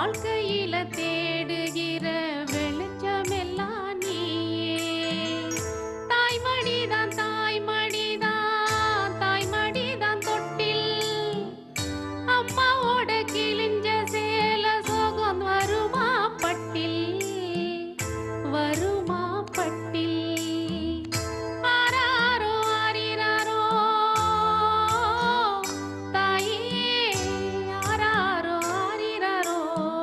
வாழ்க்கையில தேடுகிற வெளிச்சமெல்லாம் நீயே தாய்மடிதான் தாய்மடிதான் தாய்மடிதான் தொட்டில் அம்மாவோட கிழிஞ்ச சேல சோகம் வருமா பட்டில் வருமா பட்டில் ஆராரோ ஆரிராரோ தாயே ஆராரோ ஆரிராரோ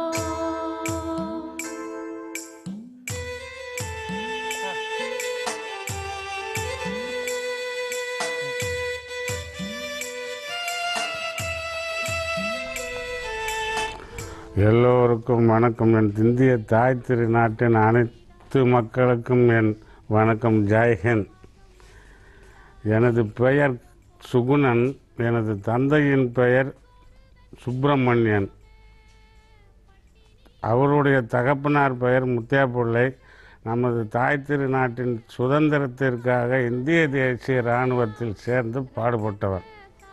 எல்லோருக்கும் வணக்கம் என் இந்திய தாய் திருநாட்டின் அனைத்து மக்களுக்கும் என் வணக்கம் ஜெய்ஹிந்த் எனது பெயர் சுகுணன் எனது தந்தையின் பெயர் சுப்பிரமணியன் அவருடைய தகப்பனார் பெயர் முத்தியா பிள்ளை நமது தாய் திருநாட்டின் சுதந்திரத்திற்காக இந்திய தேசிய இராணுவத்தில் சேர்ந்து பாடுபட்டவர்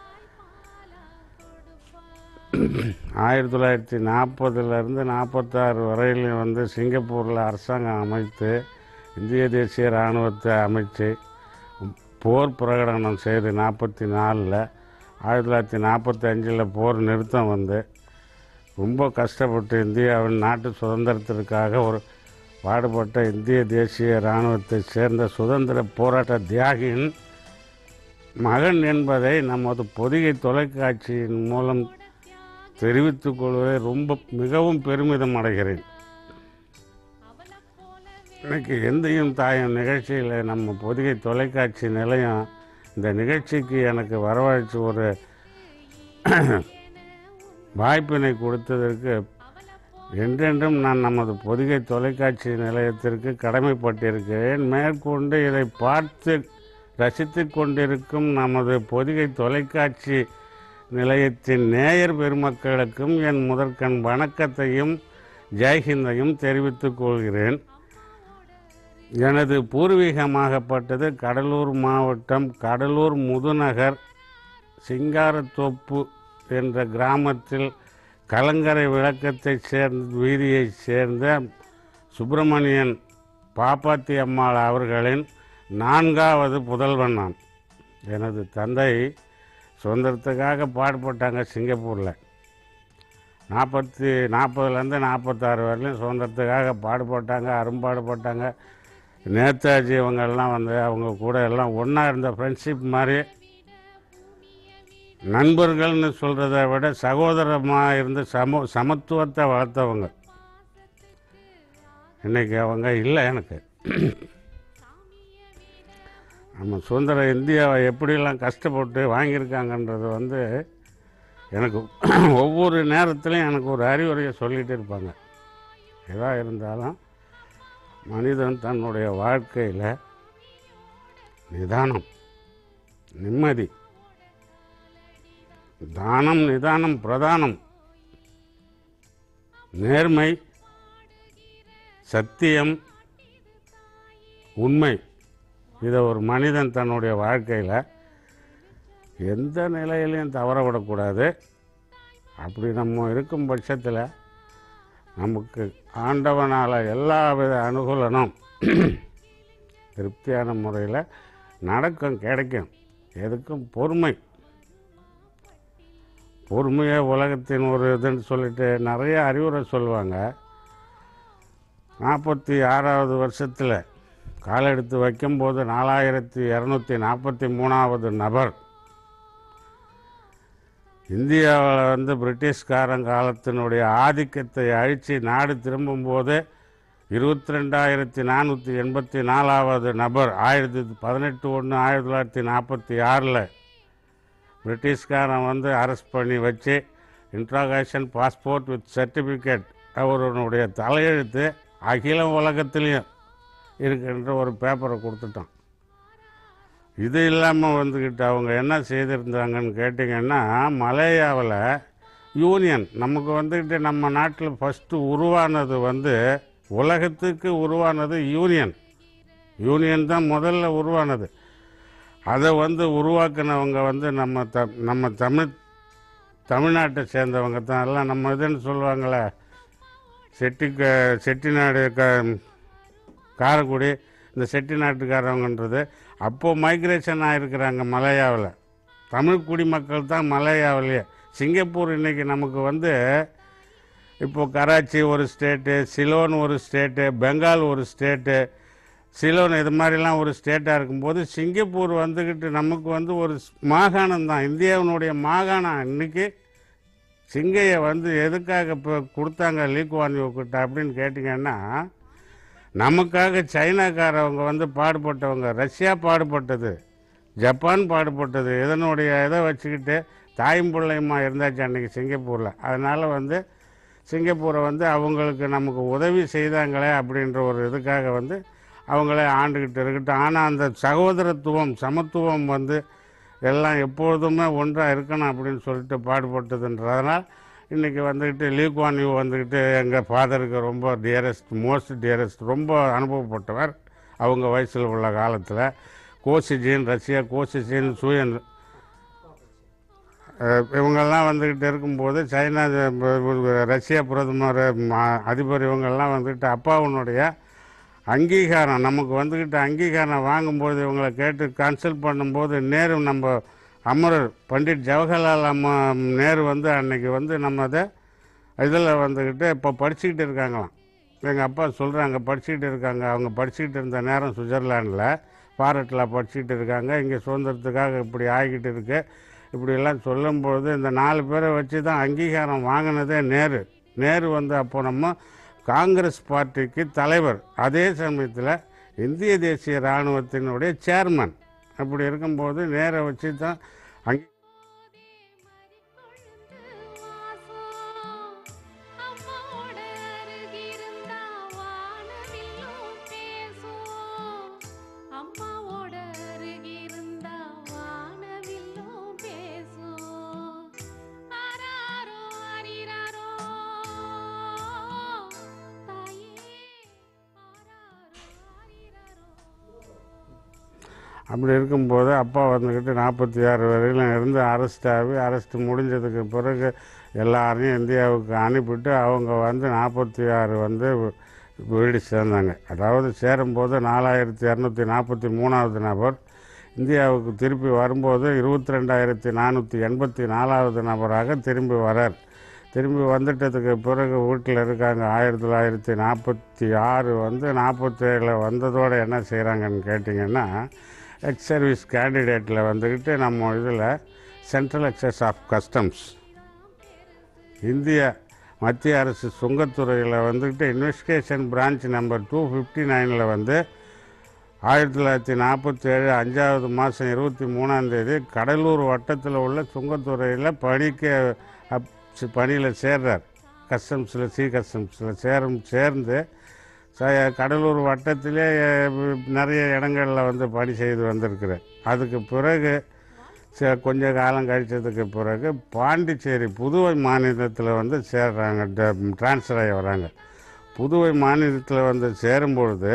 ஆயிரத்தி தொள்ளாயிரத்தி நாற்பதுலேருந்து நாற்பத்தாறு வரையிலும் வந்து சிங்கப்பூரில் அரசாங்கம் அமைத்து இந்திய தேசிய இராணுவத்தை அமைச்சு போர் பிரகடனம் செய்து நாற்பத்தி நாலில் ஆயிரத்தி தொள்ளாயிரத்தி நாற்பத்தி அஞ்சில் போர் நிறுத்தம் வந்து ரொம்ப கஷ்டப்பட்டு இந்தியாவின் நாட்டு சுதந்திரத்திற்காக ஒரு பாடுபட்ட இந்திய தேசிய இராணுவத்தை சேர்ந்த சுதந்திர போராட்ட தியாகியின் மகன் என்பதை நமது பொதிகை தொலைக்காட்சியின் மூலம் தெரிவித்துக் கொள்வதை ரொம்ப மிகவும் பெருமிதம் அடைகிறேன் இன்னைக்கு எந்தையும் தாயும் நிகழ்ச்சியில் நம்ம பொதிகை தொலைக்காட்சி நிலையம் இந்த நிகழ்ச்சிக்கு எனக்கு வரவழைச்சு ஒரு வாய்ப்பினை கொடுத்ததற்கு என்றென்றும் நான் நமது பொதிகை தொலைக்காட்சி நிலையத்திற்கு கடமைப்பட்டிருக்கிறேன் மேற்கொண்டு இதை பார்த்து ரசித்து கொண்டிருக்கும் நமது பொதிகை தொலைக்காட்சி நிலையத்தின் நேயர் பெருமக்களுக்கும் என் முதற்கண் வணக்கத்தையும் ஜெய்ஹிந்தையும் தெரிவித்துக் கொள்கிறேன் எனது பூர்வீகமாகப்பட்டது கடலூர் மாவட்டம் கடலூர் முதுநகர் சிங்காரத்தோப்பு என்ற கிராமத்தில் கலங்கரை விளக்கத்தை சேர்ந்த வீதியைச் சேர்ந்த சுப்பிரமணியன் பாப்பாத்தி அம்மாள் அவர்களின் நான்காவது புதல்வன் நான் எனது தந்தை சுதந்திரத்துக்காக பாடுபட்டாங்க சிங்கப்பூரில் நாற்பத்தி நாற்பதுலேருந்து நாற்பத்தாறு வரையிலும் சுதந்திரத்துக்காக பாடுபட்டாங்க அரும்பாடுபட்டாங்க நேதாஜி இவங்கெல்லாம் வந்து அவங்க கூட எல்லாம் ஒன்றா இருந்த ஃப்ரெண்ட்ஷிப் மாதிரி நண்பர்கள்னு சொல்கிறத விட சகோதரமாக இருந்து சம சமத்துவத்தை வளர்த்தவங்க இன்னைக்கு அவங்க இல்லை எனக்கு நம்ம சுதந்திர இந்தியாவை எப்படியெல்லாம் கஷ்டப்பட்டு வாங்கியிருக்காங்கன்றது வந்து எனக்கு ஒவ்வொரு நேரத்துலையும் எனக்கு ஒரு அறிவுரையை சொல்லிகிட்டே இருப்பாங்க எதாக இருந்தாலும் மனிதன் தன்னுடைய வாழ்க்கையில் நிதானம் நிம்மதி தானம் நிதானம் பிரதானம் நேர்மை சத்தியம் உண்மை இதை ஒரு மனிதன் தன்னுடைய வாழ்க்கையில் எந்த நிலையிலையும் தவற விடக்கூடாது அப்படி நம்ம இருக்கும் பட்சத்தில் நமக்கு ஆண்டவனால் எல்லா வித அனுகூலனும் திருப்தியான முறையில் நடக்கும் கிடைக்கும் எதுக்கும் பொறுமை பொறுமையே உலகத்தின் ஒரு இதுன்னு சொல்லிட்டு நிறைய அறிவுரை சொல்லுவாங்க நாற்பத்தி ஆறாவது வருஷத்தில் காலெடுத்து வைக்கும்போது நாலாயிரத்தி இரநூத்தி நாற்பத்தி மூணாவது நபர் இந்தியாவில் வந்து பிரிட்டிஷ்காரன் காலத்தினுடைய ஆதிக்கத்தை அழித்து நாடு திரும்பும்போது இருபத்தி ரெண்டாயிரத்தி நானூற்றி எண்பத்தி நாலாவது நபர் ஆயிரத்தி பதினெட்டு ஒன்று ஆயிரத்தி தொள்ளாயிரத்தி நாற்பத்தி ஆறில் பிரிட்டிஷ்காரன் வந்து அரெஸ்ட் பண்ணி வச்சு இன்ட்ராகேஷன் பாஸ்போர்ட் வித் சர்டிஃபிகேட் அவருடைய தலையெழுத்து அகில உலகத்திலையும் இருக்கின்ற ஒரு பேப்பரை கொடுத்துட்டான் இது இல்லாமல் வந்துக்கிட்டு அவங்க என்ன செய்திருந்தாங்கன்னு கேட்டிங்கன்னா மலேயாவில் யூனியன் நமக்கு வந்துக்கிட்டு நம்ம நாட்டில் ஃபஸ்ட்டு உருவானது வந்து உலகத்துக்கு உருவானது யூனியன் யூனியன் தான் முதல்ல உருவானது அதை வந்து உருவாக்குனவங்க வந்து நம்ம த நம்ம தமிழ் தமிழ்நாட்டை சேர்ந்தவங்க தான் எல்லாம் நம்ம இதுன்னு சொல்லுவாங்களே செட்டி க- செட்டிநாடு க காரைக்குடி இந்த செட்டிநாட்டுக்காரவங்கன்றது அப்போது மைக்ரேஷன் ஆகிருக்கிறாங்க மலையாவில் தமிழ் குடிமக்கள் தான் மலையாவிலேயே சிங்கப்பூர் இன்றைக்கி நமக்கு வந்து இப்போது கராச்சி ஒரு ஸ்டேட்டு சிலோன் ஒரு ஸ்டேட்டு பெங்கால் ஒரு ஸ்டேட்டு சிலோன் இது மாதிரிலாம் ஒரு ஸ்டேட்டாக இருக்கும்போது சிங்கப்பூர் வந்துக்கிட்டு நமக்கு வந்து ஒரு மாகாணம் தான் இந்தியாவினுடைய மாகாணம் இன்னைக்கு சிங்கையை வந்து எதுக்காக இப்போ கொடுத்தாங்க லீக்வான் கிட்ட அப்படின்னு கேட்டிங்கன்னா நமக்காக சைனாக்காரவங்க வந்து பாடுபட்டவங்க ரஷ்யா பாடுபட்டது ஜப்பான் பாடுபட்டது இதனுடைய இதை வச்சுக்கிட்டு தாயும் பிள்ளையுமா இருந்தாச்சு அன்றைக்கி சிங்கப்பூரில் அதனால் வந்து சிங்கப்பூரை வந்து அவங்களுக்கு நமக்கு உதவி செய்தாங்களே அப்படின்ற ஒரு இதுக்காக வந்து அவங்களே ஆண்டுக்கிட்டு இருக்கட்டும் ஆனால் அந்த சகோதரத்துவம் சமத்துவம் வந்து எல்லாம் எப்பொழுதுமே ஒன்றாக இருக்கணும் அப்படின்னு சொல்லிட்டு பாடுபட்டதுன்றதுனால் இன்றைக்கி வந்துக்கிட்டு லீக்வான் யூ வந்துக்கிட்டு எங்கள் ஃபாதருக்கு ரொம்ப டியரஸ்ட் மோஸ்ட் டியரஸ்ட் ரொம்ப அனுபவப்பட்டவர் அவங்க வயசில் உள்ள காலத்தில் கோசிஜின் ரஷ்யா கோசிஜின் சூயன் அஹ் இவங்கெல்லாம் வந்துக்கிட்டு இருக்கும்போது சைனா அஹ் ரஷ்ய பிரதமர் ம- அதிபர் இவங்கெல்லாம் வந்துக்கிட்டு அப்பாவுனுடைய அங்கீகாரம் நமக்கு வந்துக்கிட்டு அங்கீகாரம் வாங்கும்போது இவங்களை கேட்டு கன்சல்ட் பண்ணும்போது நேரு நம்ம அமரர் பண்டிட் ஜவஹர்லால் அம்மா நேரு வந்து அன்னைக்கு வந்து நம்ம அதை இதில் வந்துக்கிட்டு இப்போ படிச்சுக்கிட்டு இருக்காங்களாம் எங்கள் அப்பா சொல்கிறாங்க படிச்சுக்கிட்டு இருக்காங்க அவங்க படிச்சுக்கிட்டு இருந்த நேரம் சுவிட்சர்லாண்டில் ஃபாரட்டில் படிச்சுக்கிட்டு இருக்காங்க இங்கே சுதந்திரத்துக்காக இப்படி ஆகிக்கிட்டு இருக்கு இப்படியெல்லாம் சொல்லும்பொழுது இந்த நாலு பேரை வச்சு தான் அங்கீகாரம் வாங்கினதே நேரு நேரு வந்து அப்போ நம்ம காங்கிரஸ் பார்ட்டிக்கு தலைவர் அதே சமயத்தில் இந்திய தேசிய இராணுவத்தினுடைய சேர்மன் அப்படி இருக்கும்போது நேரை வச்சு தான் அங்கீ அம்மாவோட அருகிருந்தா வானவில்லும் பேசும் அம்மாவோட அருகிருந்தா வானவில்லும் பேசும் ஆராரோ ஆரிராரோ தாயே ஆராரோ ஆரிராரோ அப்படி இருக்கும்போது அப்பா வந்துக்கிட்டு நாற்பத்தி ஆறு வரையிலும் இருந்து அரெஸ்ட் ஆகி அரெஸ்ட் முடிஞ்சதுக்கு பிறகு எல்லாரையும் இந்தியாவுக்கு அனுப்பிட்டு அவங்க வந்து நாற்பத்தி ஆறு வந்து வீடு சேர்ந்தாங்க அதாவது சேரும்போது நாலாயிரத்தி இரநூத்தி நாற்பத்தி மூணாவது நபர் இந்தியாவுக்கு திருப்பி வரும்போது இருபத்தி ரெண்டாயிரத்தி நானூற்றி எண்பத்தி நாலாவது நபராக திரும்பி வரார் திரும்பி வந்துட்டதுக்கு பிறகு வீட்டில் இருக்காங்க ஆயிரத்தி தொள்ளாயிரத்தி நாற்பத்தி ஆறு வந்து நாற்பத்தேழில் வந்ததோடு என்ன செய்கிறாங்கன்னு கேட்டிங்கன்னா எக்ஸ் சர்வீஸ் கேண்டிடேட்டில் வந்துக்கிட்டு நம்ம இதில் சென்ட்ரல் எக்ஸஸ் ஆஃப் கஸ்டம்ஸ் இந்திய மத்திய அரசு சுங்கத்துறையில் வந்துக்கிட்டு investigation branch number two fifty nine வந்து ஆயிரத்தி தொள்ளாயிரத்தி நாற்பத்தேழு அஞ்சாவது மாதம் இருபத்தி மூணாந்தேதி கடலூர் வட்டத்தில் உள்ள சுங்கத்துறையில் பணிக்க அப் பணியில் சேர்றார் கஸ்டம்ஸில் சி கஸ்டம்ஸில் சேரும் சேர்ந்து ச கடலூர் வட்டத்திலே அஹ், நிறைய இடங்களில் வந்து பணி செய்து வந்திருக்கிறார் அதுக்கு பிறகு ச- கொஞ்ச காலம் கழிச்சதுக்கு பிறகு பாண்டிச்சேரி புதுவை மாநிலத்தில் வந்து சேர்றாங்க டிரான்ஸ்ஃபர் ஆகி வராங்க புதுவை மாநிலத்தில் வந்து சேரும்பொழுது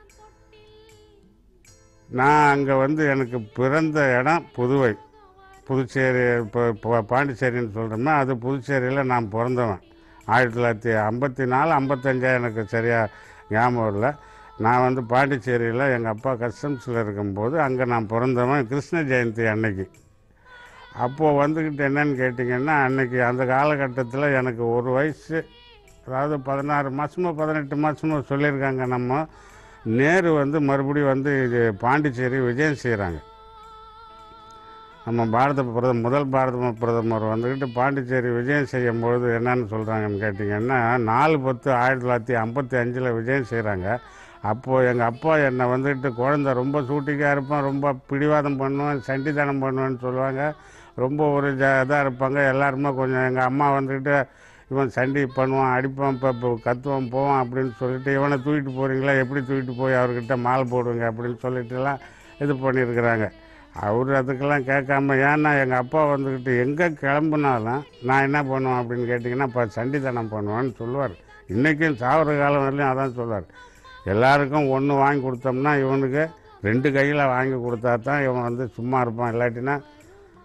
நான் அங்கே வந்து எனக்கு பிறந்த இடம் புதுவை புதுச்சேரி இப்போ இப்போ பாண்டிச்சேரின்னு சொல்கிறோமே அது புதுச்சேரியில் நான் பிறந்தவன் ஆயிரத்தி தொள்ளாயிரத்தி ஐம்பத்தி நாலு ஐம்பத்தஞ்சா எனக்கு சரியாக ஞாபகம் இல்லை நான் வந்து பாண்டிச்சேரியில் எங்கள் அப்பா கஸ்டம்ஸில் இருக்கும்போது அங்கே நான் பிறந்தவன் கிருஷ்ண ஜெயந்தி அன்னைக்கு அப்போது வந்துக்கிட்டு என்னன்னு கேட்டிங்கன்னா அன்னைக்கு அந்த காலகட்டத்தில் எனக்கு ஒரு வயசு அதாவது பதினாறு மாதமோ பதினெட்டு மாதமோ சொல்லியிருக்காங்க நம்ம நேரு வந்து மறுபடியும் வந்து இது பாண்டிச்சேரி விஜயம் செய்கிறாங்க நம்ம பாரத பிரதமர் முதல் பாரத பிரதமர் வந்துக்கிட்டு பாண்டிச்சேரி விஜயம் செய்யும் பொழுது என்னன்னு சொல்கிறாங்கன்னு கேட்டிங்கன்னா நாலு பத்து ஆயிரத்தி தொள்ளாயிரத்தி ஐம்பத்தி அஞ்சில் விஜயம் செய்கிறாங்க அப்போது எங்கள் அப்பா என்னை வந்துக்கிட்டு குழந்த ரொம்ப சூட்டிக்காக இருப்பான் ரொம்ப பிடிவாதம் பண்ணுவேன் சண்டித்தனம் பண்ணுவேன்னு சொல்லுவாங்க ரொம்ப ஒரு ஜ இதாக இருப்பாங்க எல்லாருமே கொஞ்சம் எங்கள் அம்மா வந்துக்கிட்டு இவன் சண்டி பண்ணுவான் அடிப்பான் இப்போ இப்போ கத்துவான் போவான் அப்படின்னு சொல்லிட்டு இவனை தூக்கிட்டு போகிறீங்களா எப்படி தூக்கிட்டு போய் அவர்கிட்ட மாலை போடுவீங்க அப்படின்னு சொல்லிட்டுலாம் இது பண்ணியிருக்கிறாங்க அவர் அதுக்கெல்லாம் கேட்காம ஏன்னா எங்கள் அப்பா வந்துக்கிட்டு எங்கே கிளம்புனாலும் நான் என்ன பண்ணுவேன் அப்படின்னு கேட்டிங்கன்னா இப்போ சண்டித்தனம் பண்ணுவேன்னு சொல்லுவார் இன்றைக்கும் சாவர காலம் வரலையும் அதான் சொல்லுவார் எல்லாருக்கும் ஒன்று வாங்கி கொடுத்தோம்னா இவனுக்கு ரெண்டு கையில் வாங்கி கொடுத்தா தான் இவன் வந்து சும்மா இருப்பான் இல்லாட்டினா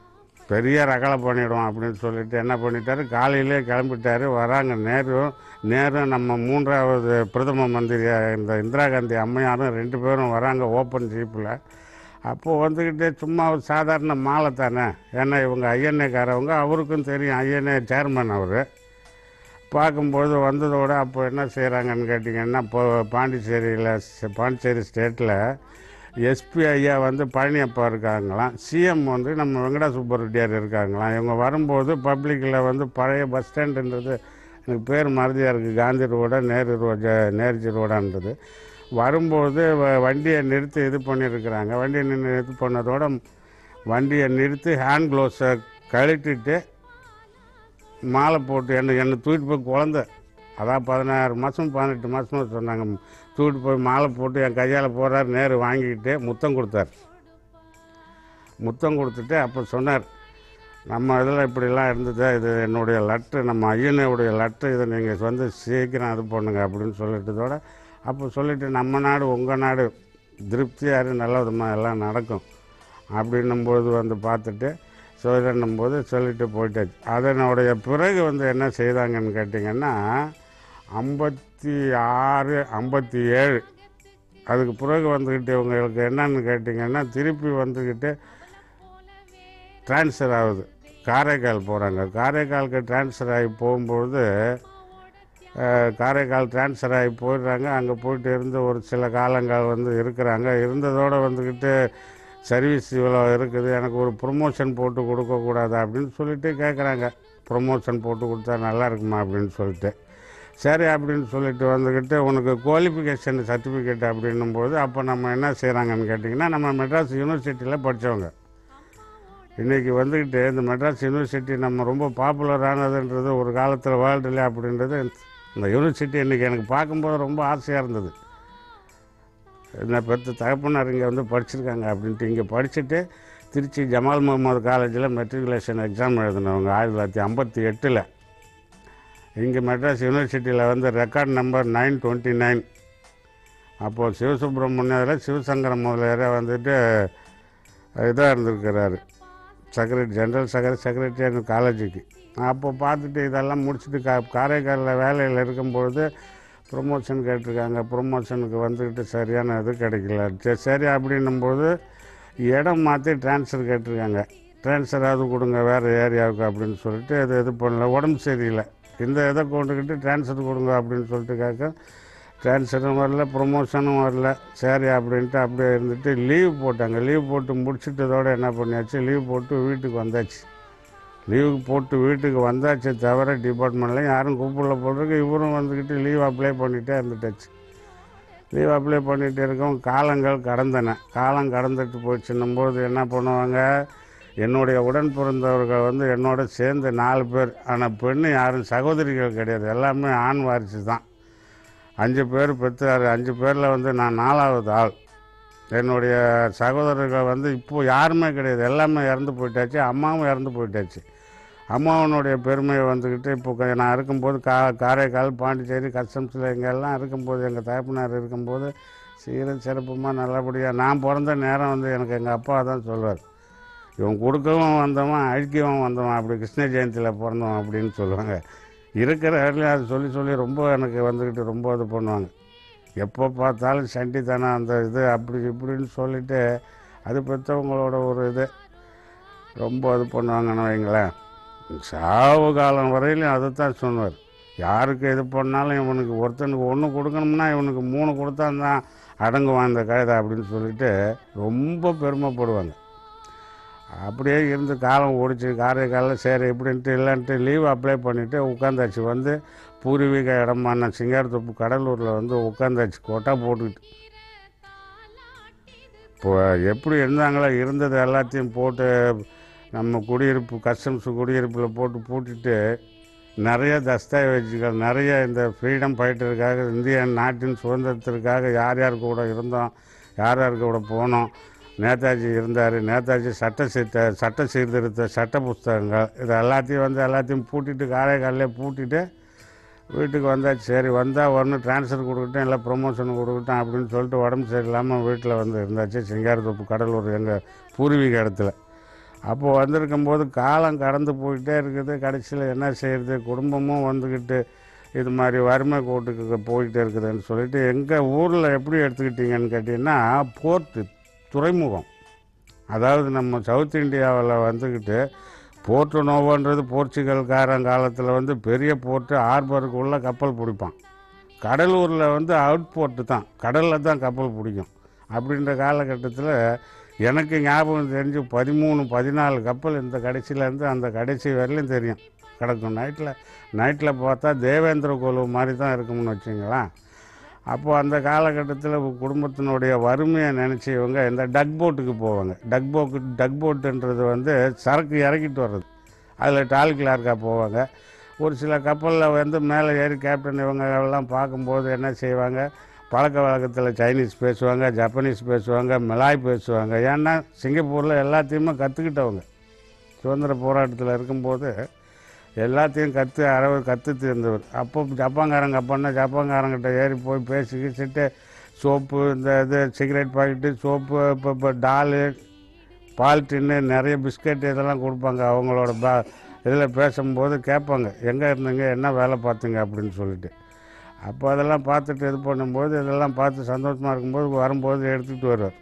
பெரிய ரகலை பண்ணிவிடுவோம் அப்படின்னு சொல்லிட்டு என்ன பண்ணிட்டாரு காலையிலே கிளம்பிட்டாரு வராங்க நேரு நேரு நம்ம மூன்றாவது பிரதம மந்திரி இந்த இந்திரா காந்தி அம்மையாரும் ரெண்டு பேரும் வராங்க ஓப்பன் ஜீப்பில் அப்போது வந்துக்கிட்டு சும்மா ஒரு சாதாரண மாலை தானே ஏன்னா இவங்க ஐஎன்ஏக்காரவங்க அவருக்கும் தெரியும் ஐஎன்ஏ சேர்மன் அவர் பார்க்கும்போது வந்ததோட அப்போ என்ன செய்கிறாங்கன்னு கேட்டிங்கன்னா இப்போ பாண்டிச்சேரியில் பாண்டிச்சேரி ஸ்டேட்டில் எஸ்பி ஐயா வந்து பழனியப்பா இருக்காங்களாம் சிஎம் வந்து நம்ம வெங்கடா சுப்பரெட்டியார் இருக்காங்களாம் இவங்க வரும்போது பப்ளிக்கில் வந்து பழைய பஸ் ஸ்டாண்டுன்றது எனக்கு பேர் மறதியாக இருக்குது காந்தி ரோடா நேரு ரோஜா நேருஜி ரோடான்றது வரும்போது வ- வண்டியை நிறுத்தி இது பண்ணியிருக்கிறாங்க வண்டியை நின்று இது பண்ணதோட வண்டியை நிறுத்தி ஹேண்ட் க்ளோஸை கழட்டிட்டு மாலை போட்டு என்னை என்னை தூக்கிட்டு போய் குழந்த அதான் பதினாறு மாதம் பதினெட்டு மாதமாக சொன்னாங்க தூக்கிட்டு போய் மாலை போட்டு என் கையால் போகிறார் நேரு வாங்கிக்கிட்டு முத்தம் கொடுத்தார் முத்தம் கொடுத்துட்டு அப்போ சொன்னார் நம்ம இதில் இப்படிலாம் இருந்தது இது என்னுடைய லட்டு நம்ம ஐயனுடைய லட்டு இதை நீங்கள் வந்து சீக்கிரம் இது பண்ணுங்க அப்படின்னு சொல்லிட்டதோட அப்போ சொல்லிட்டு நம்ம நாடு உங்கள் நாடு திருப்தியாக நல்ல விதமாக எல்லாம் நடக்கும் அப்படின்னும்போது வந்து பார்த்துட்டு சொல்லிடும் போது சொல்லிட்டு போயிட்டாச்சு அதனுடைய பிறகு வந்து என்ன செய்தாங்கன்னு கேட்டிங்கன்னா ஐம்பத்தி ஆறு ஐம்பத்தி ஏழு அதுக்கு பிறகு வந்துக்கிட்டு இவங்களுக்கு என்னன்னு கேட்டிங்கன்னா திருப்பி வந்துக்கிட்டு ட்ரான்ஸ்ஃபர் ஆகுது காரைக்கால் போகிறாங்க காரைக்காலுக்கு ட்ரான்ஸ்ஃபர் ஆகி போகும்பொழுது அஹ், காரைக்கால் ட்ரான்ஸ்ஃபர் ஆகி போயிடுறாங்க அங்கே போயிட்டு இருந்து ஒரு சில காலங்கள் வந்து இருக்கிறாங்க இருந்ததோடு வந்துக்கிட்டு சர்வீஸ் இவ்வளோ இருக்குது எனக்கு ஒரு ப்ரொமோஷன் போட்டு கொடுக்கக்கூடாதா அப்படின்னு சொல்லிட்டு கேட்குறாங்க ப்ரொமோஷன் போட்டு கொடுத்தா நல்லா இருக்குமா அப்படின்னு சொல்லிட்டு சரி அப்படின்னு சொல்லிட்டு வந்துக்கிட்டு உனக்கு குவாலிஃபிகேஷன் சர்டிஃபிகேட் அப்படின்னும் போது அப்போ நம்ம என்ன செய்கிறாங்கன்னு கேட்டிங்கன்னா நம்ம மெட்ராஸ் யூனிவர்சிட்டியில் படித்தவங்க இன்றைக்கி வந்துக்கிட்டு இந்த மெட்ராஸ் யூனிவர்சிட்டி நம்ம ரொம்ப பாப்புலரானதுன்றது ஒரு காலத்தில் வேர்ல்டுல அப்படின்றது இந்த யூனிவர்சிட்டி இன்றைக்கி எனக்கு பார்க்கும்போது ரொம்ப ஆசையாக இருந்தது என்ன பெற்ற தகப்பனார் இங்கே வந்து படிச்சிருக்காங்க அப்படின்ட்டு இங்கே படிச்சுட்டு திருச்சி ஜமால் முகமது காலேஜில் மெட்ரிகுலேஷன் எக்ஸாம் எழுதினவங்க ஆயிரத்தி தொள்ளாயிரத்தி ஐம்பத்தி எட்டில் இங்கே மெட்ராஸ் யூனிவர்சிட்டியில் வந்து record number nine twenty nine அப்போது சிவசுப்ரமணியத்தில் சிவசங்கரம் முதலியாரே வந்துட்டு இதாக இருந்திருக்கிறாரு செக்ரட்டரி ஜென்ரல் செக்ரட்டரி செக்ரட்டரி அந்த காலேஜுக்கு அப்போ பார்த்துட்டு இதெல்லாம் முடிச்சுட்டு கா காரைக்காலில் வேலையில் இருக்கும்பொழுது ப்ரொமோஷன் கேட்டிருக்காங்க ப்ரொமோஷனுக்கு வந்துக்கிட்டு சரியான இது கிடைக்கல சரி சரி அப்படின்னும்போது இடம் மாற்றி ட்ரான்ஸ்ஃபர் கேட்டிருக்காங்க ட்ரான்ஸ்ஃபராவது கொடுங்க வேறு ஏரியாவுக்கு அப்படின்னு சொல்லிட்டு அது இது பண்ணல உடம்பு சரியில்லை இந்த இதை கொண்டுக்கிட்டு ட்ரான்ஸ்ஃபர் கொடுங்க அப்படின்னு சொல்லிட்டு கேட்க ட்ரான்ஸ்ஃபரும் வரல ப்ரொமோஷனும் வரல சரி அப்படின்ட்டு அப்படியே இருந்துட்டு லீவ் போட்டாங்க லீவ் போட்டு முடிச்சிட்டதோட என்ன பண்ணியாச்சு லீவ் போட்டு வீட்டுக்கு வந்தாச்சு லீவு போட்டு வீட்டுக்கு வந்தாச்சு தவிர டிபார்ட்மெண்ட்லையும் யாரும் கூப்பிடல போடுறதுக்கு இவரும் வந்துக்கிட்டு லீவ் அப்ளை பண்ணிகிட்டே இருந்துட்டாச்சு லீவ் அப்ளை பண்ணிகிட்டு இருக்கோம் காலங்கள் கடந்தன காலம் கடந்துட்டு போச்சுன்னும் போது என்ன பண்ணுவாங்க என்னுடைய உடன் பிறந்தவர்கள் வந்து என்னோட சேர்ந்து நாலு பேர் ஆனால் பெண்ணு யாரும் சகோதரிகள் கிடையாது எல்லாமே ஆண் வாரிசு தான் அஞ்சு பேர் பெற்றாரு அஞ்சு பேரில் வந்து நான் நாலாவது ஆள் என்னுடைய சகோதரர்கள் வந்து இப்போது யாருமே கிடையாது எல்லாமே இறந்து போயிட்டாச்சு அம்மாவும் இறந்து போயிட்டாச்சு அம்மாவனுடைய பெருமையை வந்துக்கிட்டு இப்போ கொஞ்சம் நான் இருக்கும்போது கா காரைக்கால் பாண்டிச்சேரி கஸ்டம்ஸில் இங்கெல்லாம் இருக்கும்போது எங்கள் தகப்பனார் இருக்கும்போது சீர சிறப்புமாக நல்லபடியாக நான் பிறந்த நேரம் வந்து எனக்கு எங்கள் அப்பா தான் சொல்லுவார் இவன் கொடுக்கவும் வந்தவன் அழிக்கவும் வந்தவன் அப்படி கிருஷ்ண ஜெயந்தியில் பிறந்தவன் அப்படின்னு சொல்லுவாங்க இருக்கிற இடத்துல அது சொல்லி சொல்லி ரொம்ப எனக்கு வந்துக்கிட்டு ரொம்ப இது பண்ணுவாங்க எப்போ பார்த்தாலும் சண்டித்தனம் அந்த இது அப்படி இப்படின்னு சொல்லிட்டு அது பெற்றவங்களோட ஒரு இது ரொம்ப இது பண்ணுவாங்கன்னு வைங்களேன் சாவு காலம் வரையிலும் அதை தான் சொன்னார் யாருக்கு இது பண்ணாலும் இவனுக்கு ஒருத்தனுக்கு ஒன்று கொடுக்கணும்னா இவனுக்கு மூணு கொடுத்தா தான் அடங்குவான் இந்த கழுதை அப்படின்னு சொல்லிட்டு ரொம்ப பெருமைப்படுவாங்க அப்படியே இருந்து காலம் ஓடிச்சு காரைக்காலில் சரி இப்படின்ட்டு இல்லைன்ட்டு லீவ் அப்ளை பண்ணிவிட்டு உட்காந்தாச்சு வந்து பூர்வீக இடமான சிங்காரத்தோப்பு கடலூரில் வந்து உட்காந்தாச்சு கொட்டை போட்டுக்கிட்டு இப்போ எப்படி இருந்தாங்களோ இருந்தது எல்லாத்தையும் போட்டு நம்ம குடியிருப்பு கஸ்டம்ஸ் குடியிருப்பில் போட்டு பூட்டிட்டு நிறைய தஸ்தாவேஜுகள் நிறைய இந்த ஃப்ரீடம் ஃபைட்டருக்காக இந்திய நாட்டின் சுதந்திரத்திற்காக யார் யார் கூட இருந்தோம் யார் யார் கூட போனோம் நேதாஜி இருந்தார் நேதாஜி சட்ட சீர்த்த சட்ட சீர்திருத்த சட்ட புஸ்தகங்கள் இது எல்லாத்தையும் வந்து எல்லாத்தையும் பூட்டிட்டு காரைக்காலிலே பூட்டிட்டு வீட்டுக்கு வந்தாச்சு சரி வந்தால் ஒன்று ட்ரான்ஸ்ஃபர் கொடுக்கட்டும் இல்லை ப்ரொமோஷன் கொடுக்கட்டும் அப்படின்னு சொல்லிட்டு உடம்பு சரியில்லாமல் வீட்டில் வந்து இருந்தாச்சு சிங்காரத்தோப்பு கடலூர் எங்கள் பூர்வீக இடத்துல அப்போது வந்திருக்கும்போது காலம் கடந்து போயிட்டே இருக்குது கடைசியில் என்ன செய்யறது குடும்பமும் வந்துக்கிட்டு இது மாதிரி வறுமை கோட்டுக்கு போயிட்டே இருக்குதுன்னு சொல்லிட்டு எங்கள் ஊரில் எப்படி எடுத்துக்கிட்டீங்கன்னு கேட்டிங்கன்னா போர்ட்டு துறைமுகம் அதாவது நம்ம சவுத் இந்தியாவில் வந்துக்கிட்டு போர்ட்டு நோவோன்றது போர்ச்சுகல்காரன் காலத்தில் வந்து பெரிய போர்ட்டு ஹார்பருக்குள்ளே கப்பல் பிடிப்பான் கடலூரில் வந்து அவுட் போர்ட்டு தான் கடலில் தான் கப்பல் பிடிக்கும் அப்படின்ற காலகட்டத்தில் எனக்கு ஞாபகம் தெரிஞ்சு பதிமூணு பதினாலு கப்பல் இந்த கடைசியிலேருந்து அந்த கடைசி வரையிலும் தெரியும் கிடக்கும் நைட்டில் நைட்டில் பார்த்தா தேவேந்திர குழு மாதிரி தான் இருக்கும்னு வச்சுங்களேன் அப்போது அந்த காலகட்டத்தில் குடும்பத்தினுடைய வறுமையை நினச்சி இவங்க இந்த டக் போட்டுக்கு போவாங்க டக் போக்கு டக் போட்டுன்றது வந்து சரக்கு இறக்கிட்டு வர்றது அதில் டால் கிளார்க்காக போவாங்க ஒரு சில கப்பலில் வந்து மேலே ஏறி கேப்டன் இவங்க எல்லாம் பார்க்கும்போது என்ன செய்வாங்க பழக்க வழக்கத்தில் சைனீஸ் பேசுவாங்க ஜப்பனீஸ் பேசுவாங்க மலாய் பேசுவாங்க ஏன்னா சிங்கப்பூரில் எல்லாத்தையுமே கற்றுக்கிட்டவங்க சுதந்திர போராட்டத்தில் இருக்கும்போது எல்லாத்தையும் கற்று அறவு கற்று தீர்ந்தவர் அப்போ ஜப்பான்காரங்க அப்போன்னா ஜப்பான்காரங்கிட்ட ஏறி போய் பேசிக்கிட்டு சோப்பு இந்த இது சிகரெட் பாக்கெட்டு சோப்பு இப்போ இப்போ டாலு பால் டின்னு நிறைய பிஸ்கட் இதெல்லாம் கொடுப்பாங்க அவங்களோட பா இதில் பேசும்போது கேட்பாங்க எங்கே இருந்தீங்க என்ன வேலை பார்த்தீங்க அப்படின்னு சொல்லிட்டு அப்போ அதெல்லாம் பார்த்துட்டு இது பண்ணும்போது இதெல்லாம் பார்த்து சந்தோஷமாக இருக்கும்போது வரும்போது எடுத்துகிட்டு வருவார்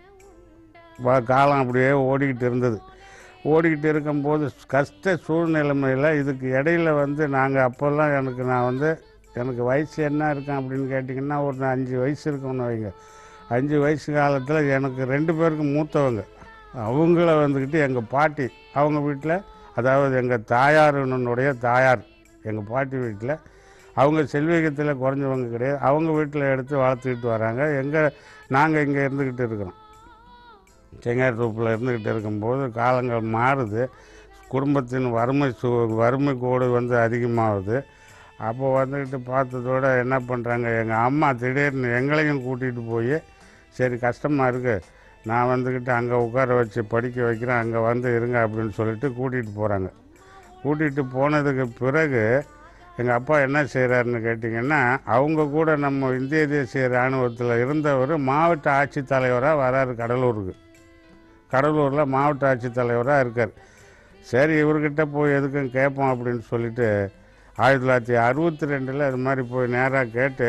வா காலம் அப்படியே ஓடிக்கிட்டு இருந்தது ஓடிக்கிட்டு இருக்கும்போது கஷ்ட சூழ்நிலைமையில் இதுக்கு இடையில வந்து நாங்கள் அப்போல்லாம் எனக்கு நான் வந்து எனக்கு வயசு என்ன இருக்கும் அப்படின்னு கேட்டிங்கன்னா ஒரு அஞ்சு வயசு இருக்கும்னு வைங்க அஞ்சு வயசு காலத்தில் எனக்கு ரெண்டு பேருக்கு மூத்தவங்க அவங்கள வந்துக்கிட்டு எங்கள் பாட்டி அவங்க வீட்டில் அதாவது எங்கள் தாயாருனுடைய தாயார் எங்கள் பாட்டி வீட்டில் அவங்க செல்வீகத்தில் குறைஞ்சவங்க கிடையாது அவங்க வீட்டில் எடுத்து வளர்த்துக்கிட்டு வராங்க எங்கள் நாங்கள் இங்கே இருந்துக்கிட்டு இருக்கிறோம் செங்கார் தோப்பில் இருந்துக்கிட்டு இருக்கும்போது காலங்கள் மாறுது குடும்பத்தின் வறுமை சூ வறுமை கோடு வந்து அதிகமாகுது அப்போ வந்துக்கிட்டு பார்த்ததோட என்ன பண்ணுறாங்க எங்கள் அம்மா திடீர்னு எங்களையும் கூட்டிகிட்டு போய் சரி கஷ்டமாக இருக்குது நான் வந்துக்கிட்டு அங்கே உட்கார வச்சு படிக்க வைக்கிறேன் அங்கே வந்து இருங்க அப்படின்னு சொல்லிட்டு கூட்டிகிட்டு போகிறாங்க கூட்டிகிட்டு போனதுக்கு பிறகு எங்கள் அப்பா என்ன செய்கிறாருன்னு கேட்டிங்கன்னா அவங்க கூட நம்ம இந்திய தேசிய இராணுவத்தில் இருந்தவர் மாவட்ட ஆட்சித்தலைவராக வராரு கடலூருக்கு கடலூரில் மாவட்ட ஆட்சித்தலைவராக இருக்கார் சரி இவர்கிட்ட போய் எதுக்கும் கேட்போம் அப்படின்னு சொல்லிட்டு ஆயிரத்தி தொள்ளாயிரத்தி அறுபத்தி ரெண்டில் அது மாதிரி போய் நேராக கேட்டு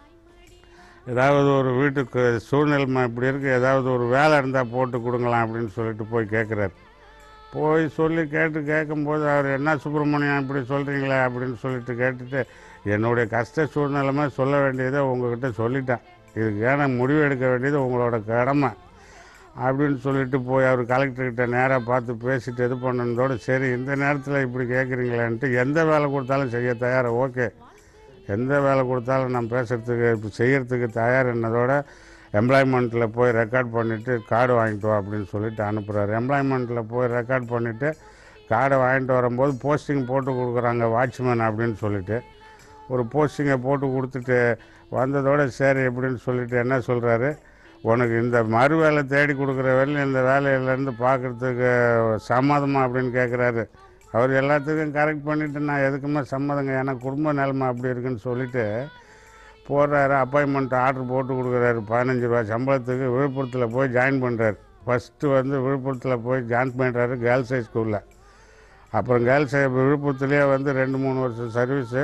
ஏதாவது ஒரு வீட்டுக்கு சூழ்நிலைமை இப்படி இருக்குது ஏதாவது ஒரு வேலை இருந்தால் போட்டு கொடுங்களாம் அப்படின்னு சொல்லிட்டு போய் கேட்குறாரு போய் சொல்லி கேட்டு கேட்கும்போது அவர் என்ன சுப்பிரமணியம் இப்படி சொல்கிறீங்களே அப்படின்னு சொல்லிட்டு கேட்டுட்டு என்னுடைய கஷ்ட சூழ்நிலைமை சொல்ல வேண்டியதை உங்ககிட்ட சொல்லிட்டேன் இதுக்கு ஏன்னா முடிவு எடுக்க வேண்டியது உங்களோட கடமை அப்படின்னு சொல்லிட்டு போய் அவர் கலெக்டர்கிட்ட நேராக பார்த்து பேசிட்டு இது பண்ணதோடு சரி இந்த நேரத்தில் இப்படி கேட்குறீங்களேன்ட்டு எந்த வேலை கொடுத்தாலும் செய்ய தயார் ஓகே எந்த வேலை கொடுத்தாலும் நான் பேசுகிறதுக்கு இப்போ செய்கிறதுக்கு தயார் என்னதோட எம்ப்ளாய்மெண்ட்டில் போய் ரெக்கார்ட் பண்ணிவிட்டு கார்டு வாங்கிட்டு வா அப்படின்னு சொல்லிட்டு அனுப்புகிறாரு எம்ப்ளாய்மெண்ட்டில் போய் ரெக்கார்ட் பண்ணிவிட்டு கார்டை வாங்கிட்டு வரும்போது போஸ்டிங் போட்டு கொடுக்குறாங்க வாட்ச்மேன் அப்படின்னு சொல்லிட்டு ஒரு போஸ்டிங்கை போட்டு கொடுத்துட்டு வந்ததோட சரி அப்படின்னு சொல்லிட்டு என்ன சொல்கிறாரு உனக்கு இந்த மறு வேலை தேடி கொடுக்குற வேலையும் இந்த வேலையிலேருந்து பார்க்குறதுக்கு சம்மதமா அப்படின்னு கேட்குறாரு அவர் எல்லாத்துக்கும் கரெக்ட் பண்ணிவிட்டு நான் எதுக்குமே சம்மதங்க ஏன்னா குடும்ப நிலைமை அப்படி இருக்குன்னு சொல்லிட்டு போடுறாரு அப்பாயின்மெண்ட் ஆர்டர் போட்டு கொடுக்குறாரு பதினஞ்சு ரூபா சம்பளத்துக்கு விழுப்புரத்தில் போய் ஜாயின் பண்ணுறாரு ஃபஸ்ட்டு வந்து விழுப்புரத்தில் போய் ஜாயின் பண்ணுறாரு கேர்ள்ஸ் ஹை ஸ்கூலில் அப்புறம் கேர்ள்ஸ் ஹை விழுப்புரத்துலேயே வந்து ரெண்டு மூணு வருஷம் சர்வீஸு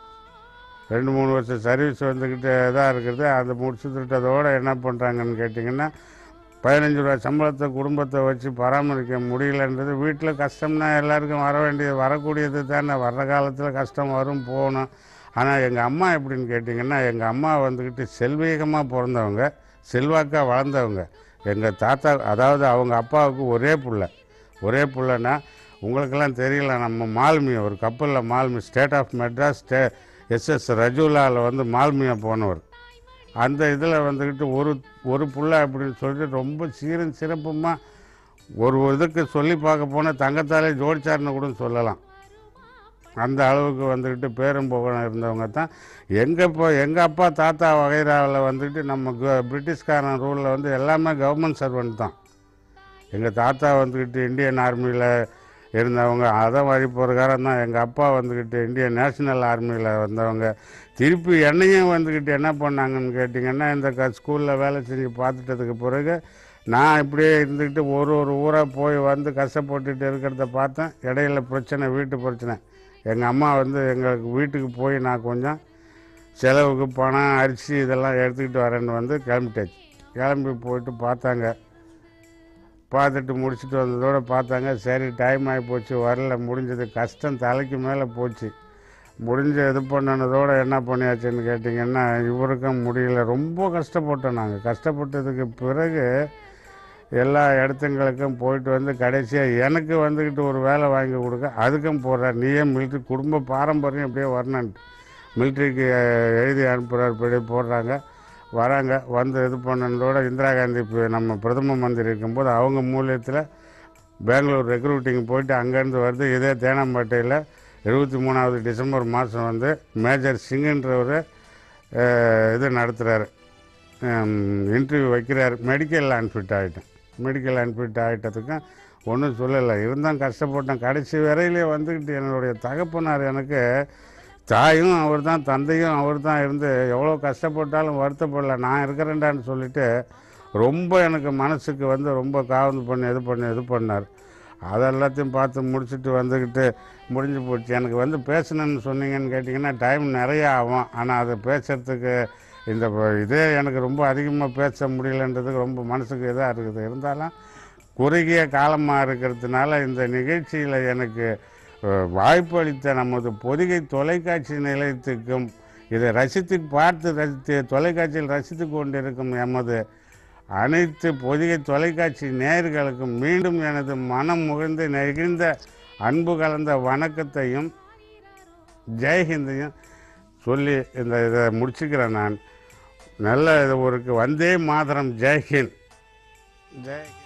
ரெண்டு மூணு வருஷம் சர்வீஸ் வந்துக்கிட்டு தான் இருக்குது அதை முடிச்சுட்டதோட என்ன பண்ணுறாங்கன்னு கேட்டிங்கன்னா பதினஞ்சு ரூபா சம்பளத்தை குடும்பத்தை வச்சு பராமரிக்க முடியலன்றது வீட்டில் கஷ்டம்னா எல்லாருக்கும் வர வேண்டியது வரக்கூடியது தானே வர்ற காலத்தில் கஷ்டம் வரும் போகணும் ஆனால் எங்கள் அம்மா எப்படின்னு கேட்டிங்கன்னா எங்கள் அம்மா வந்துக்கிட்டு செல்வீகமாக பிறந்தவங்க செல்வாக்காக வளர்ந்தவங்க எங்கள் தாத்தா அதாவது அவங்க அப்பாவுக்கு ஒரே புள்ள ஒரே புள்ளனா உங்களுக்கெல்லாம் தெரியல நம்ம மாலுமி ஒரு கப்பலில் மாலுமி ஸ்டேட் ஆஃப் மெட்ராஸ் ஸ்டே எஸ்எஸ் ரஜுலாவில் வந்து மால்மியா போனவர் அந்த இதில் வந்துக்கிட்டு ஒரு ஒரு புள்ள அப்படின்னு சொல்லிட்டு ரொம்ப சீரும் சிறப்புமாக ஒரு இதுக்கு சொல்லி பார்க்க போனால் தங்கத்தாலே ஜோடிச்சார்னு கூட சொல்லலாம் அந்த அளவுக்கு வந்துக்கிட்டு பேரும் புகழும் இருந்தவங்க தான் எங்கள் இப்போ எங்கள் அப்பா தாத்தா வகைராவில் வந்துக்கிட்டு நம்ம கு- பிரிட்டிஷ்காரன் ரூலில் வந்து எல்லாமே கவர்மெண்ட் சர்வெண்ட் தான் எங்கள் தாத்தா வந்துக்கிட்டு இந்தியன் ஆர்மியில் இருந்தவங்க அதை வழி பிரகாரம் தான் எங்கள் அப்பா வந்துக்கிட்டு இந்தியன் நேஷனல் ஆர்மியில் வந்தவங்க திருப்பி என்னையும் வந்துக்கிட்டு என்ன பண்ணாங்கன்னு கேட்டிங்கன்னா இந்த க ஸ்கூலில் வேலை செஞ்சு பார்த்துட்டதுக்கு பிறகு நான் இப்படியே இருந்துக்கிட்டு ஒரு ஒரு ஊராக போய் வந்து கஷ்டப்பட்டுட்டு இருக்கிறத பார்த்தேன் இடையில பிரச்சனை வீட்டு பிரச்சனை எங்கள் அம்மா வந்து எங்களுக்கு வீட்டுக்கு போய் நான் கொஞ்சம் செலவுக்கு பணம் அரிசி இதெல்லாம் எடுத்துக்கிட்டு வரேன்னு வந்து கிளம்பிட்டாச்சு கிளம்பி போயிட்டு பார்த்தாங்க பார்த்துட்டு முடிச்சுட்டு வந்ததோட பார்த்தாங்க சரி டைம் ஆகி போச்சு வரல முடிஞ்சது கஷ்டம் தலைக்கு மேலே போச்சு முடிஞ்ச இது பண்ணினதோட என்ன பண்ணியாச்சுன்னு கேட்டிங்கன்னா இவருக்கும் முடியல ரொம்ப கஷ்டப்பட்டோம் நாங்கள் கஷ்டப்பட்டதுக்கு பிறகு எல்லா இடத்துங்களுக்கும் போயிட்டு வந்து கடைசியாக எனக்கு வந்துக்கிட்டு ஒரு வேலை வாங்கி கொடுக்க அதுக்கும் போடுறார் நீயே மிலிட்ரி குடும்ப பாரம்பரியம் இப்படியே வரணுன்ட்டு மிலிட்ரிக்கு எழுதி அனுப்புகிறார் இப்படி போடுறாங்க வராங்க வந்து இது பண்ணதோட இந்திரா காந்தி இப்போ நம்ம பிரதம மந்திரி இருக்கும்போது அவங்க மூலியத்தில் பெங்களூர் ரெக்ரூட்டிங் போயிட்டு அங்கேருந்து வருது இதே தேனாம்பேட்டையில் இருபத்தி மூணாவது டிசம்பர் மாதம் வந்து மேஜர் சிங்குன்றவர் இது நடத்துகிறாரு இன்டர்வியூ வைக்கிறார் மெடிக்கல் அன்ஃபிட் ஆகிட்டேன் மெடிக்கல் அன்ஃபிட் ஆகிட்டதுக்கும் ஒன்றும் சொல்லலை இருந்தால் கஷ்டப்பட்டேன் கடைசி வரையிலே வந்துக்கிட்டு என்னுடைய தகப்பனார் எனக்கு தாயும் அவர் தான் தந்தையும் அவர் தான் இருந்து எவ்வளோ கஷ்டப்பட்டாலும் வருத்தப்படல நான் இருக்கிறேன்டான்னு சொல்லிட்டு ரொம்ப எனக்கு மனசுக்கு வந்து ரொம்ப காவல் பண்ணி இது பண்ணி இது பண்ணார் அது எல்லாத்தையும் பார்த்து முடிச்சுட்டு வந்துக்கிட்டு முடிஞ்சு போச்சு எனக்கு வந்து பேசணும்னு சொன்னீங்கன்னு கேட்டிங்கன்னா டைம் நிறைய ஆகும் ஆனால் அதை பேசுகிறதுக்கு இந்த ப- இதே எனக்கு ரொம்ப அதிகமாக பேச முடியலன்றதுக்கு ரொம்ப மனசுக்கு இதாக இருக்குது இருந்தாலும் குறுகிய காலமாக இருக்கிறதுனால இந்த நிகழ்ச்சியில் எனக்கு அஹ், வாய்ப்பு அளித்த நமது பொதிகை தொலைக்காட்சி நிலையத்துக்கும் இதை ரசித்து பார்த்து ரசித்து தொலைக்காட்சியில் ரசித்து கொண்டிருக்கும் எமது அனைத்து பொதிகை தொலைக்காட்சி நேயர்களுக்கும் மீண்டும் எனது மனம் முகந்து நெகிழ்ந்த அன்பு கலந்த வணக்கத்தையும் ஜெய்ஹிந்தையும் சொல்லி இந்த இதை முடிச்சுக்கிறேன் நான் நல்ல இது ஒரு வந்தே மாதரம் ஜெய்ஹிந்த் ஜெய்